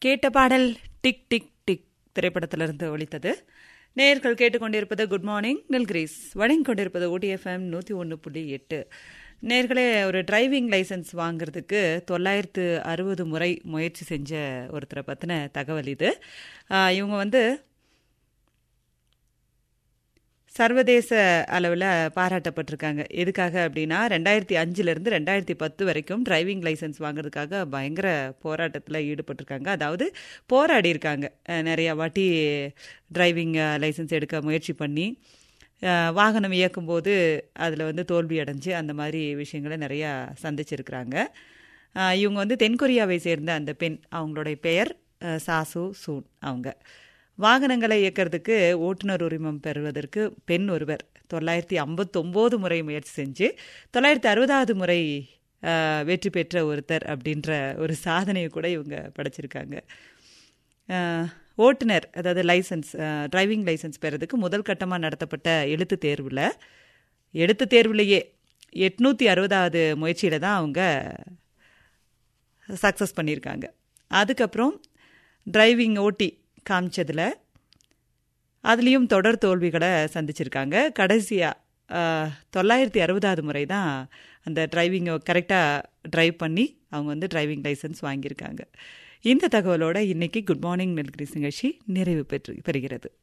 கேட்ட பாடல் tick tick tick திரைப்படத்திலிருந்து ஒழித்தது நேர்கள் கேட்டுக்கொண்டிருப்பது குட் மார்னிங் நில்கிரீஸ் வழங்கி கொண்டிருப்பது ஓடிஎஃப்எம் நூற்றி ஒன்று புள்ளி எட்டு நேர்களே ஒரு டிரைவிங் லைசன்ஸ் வாங்குறதுக்கு தொள்ளாயிரத்து அறுபது முறை முயற்சி செஞ்ச ஒருத்தரை பற்றின தகவல் இது ஆஹ் இவங்க வந்து சர்வதேச அளவில் பாராட்டப்பட்டிருக்காங்க எதுக்காக அப்படின்னா ரெண்டாயிரத்தி அஞ்சுலேருந்து ரெண்டாயிரத்தி பத்து வரைக்கும் டிரைவிங் லைசன்ஸ் வாங்குறதுக்காக பயங்கர போராட்டத்தில் ஈடுபட்டிருக்காங்க அதாவது போராடி இருக்காங்க அஹ் நிறைய வாட்டி டிரைவிங் லைசன்ஸ் எடுக்க முயற்சி பண்ணி அஹ் வாகனம் இயக்கும்போது அதில் வந்து தோல்வி அடைஞ்சு அந்த மாதிரி விஷயங்களை நிறையா சந்திச்சிருக்கிறாங்க அஹ் இவங்க வந்து தென்கொரியாவை சேர்ந்த அந்த பெண் அவங்களுடைய பெயர் அஹ் சாசு சூன் அவங்க வாகனங்களை இயக்கிறதுக்கு ஓட்டுநர் உரிமம் பெறுவதற்கு பெண் ஒருவர் தொள்ளாயிரத்தி ஐம்பத்தொம்போது முறை முயற்சி செஞ்சு தொள்ளாயிரத்தி அறுபதாவது முறை அஹ், வெற்றி பெற்ற ஒருத்தர் அப்படின்ற ஒரு சாதனையை கூட இவங்க படைச்சிருக்காங்க அஹ், ஓட்டுநர் அதாவது லைசன்ஸ் டிரைவிங் லைசன்ஸ் பெறதுக்கு முதல் கட்டமாக நடத்தப்பட்ட எழுத்து தேர்வில் எழுத்து தேர்வுலேயே எட்நூற்றி அறுபதாவது முயற்சியில் தான் அவங்க சக்ஸஸ் பண்ணியிருக்காங்க அதுக்கப்புறம் டிரைவிங் ஓட்டி காமிச்சதில் அதுலேயும் தொடர் தோல்விகளை சந்திச்சிருக்காங்க கடைசியாக தொள்ளாயிரத்தி அறுபதாவது முறை தான் அந்த டிரைவிங்கை கரெக்டாக டிரைவ் பண்ணி அவங்க வந்து டிரைவிங் லைசன்ஸ் வாங்கியிருக்காங்க இந்த தகவலோட இன்னைக்கு குட் மார்னிங் நெல்கிரிஸ் நிகழ்ச்சி நிறைவு பெற்று பெறுகிறது